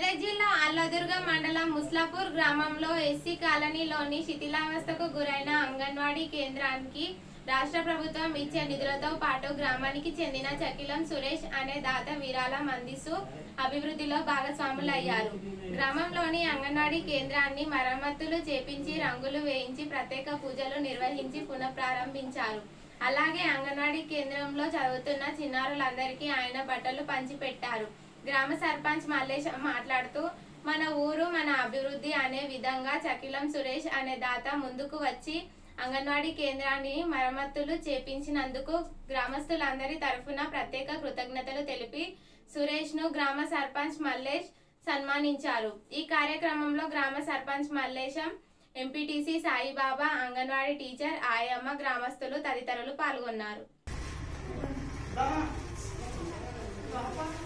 మెదక్ జిల్లా అల్లదుర్గ మండలం ముస్లాపూర్ గ్రామంలో ఎస్సీ కాలనీలోని శిథిలావస్థకు గురైన అంగన్వాడీ కేంద్రానికి రాష్ట్ర ప్రభుత్వం ఇచ్చే నిధులతో పాటు గ్రామానికి చెందిన చకిలం సురేష్ అనే దాత విరాళం అందిస్తూ అభివృద్ధిలో భాగస్వాములయ్యారు గ్రామంలోని అంగన్వాడీ కేంద్రాన్ని మరమ్మతులు చేపించి రంగులు వేయించి ప్రత్యేక పూజలు నిర్వహించి పునఃప్రారంభించారు అలాగే అంగన్వాడీ కేంద్రంలో చదువుతున్న చిన్నారులందరికీ ఆయన బట్టలు పంచిపెట్టారు గ్రామ సర్పంచ్ మల్లేశం మాట్లాడుతూ మన ఊరు మన అభివృద్ధి అనే విధంగా చకిలం సురేష్ అనే దాత ముందుకు వచ్చి అంగన్వాడీ కేంద్రాన్ని మరమ్మతులు చేపించినందుకు గ్రామస్తులందరి తరఫున ప్రత్యేక కృతజ్ఞతలు తెలిపి సురేష్ ను గ్రామ సర్పంచ్ మల్లేష్ సన్మానించారు ఈ కార్యక్రమంలో గ్రామ సర్పంచ్ మల్లేశం ఎంపీటీసీ సాయిబాబా అంగన్వాడీ టీచర్ ఆయమ్మ గ్రామస్తులు తదితరులు పాల్గొన్నారు Bapak.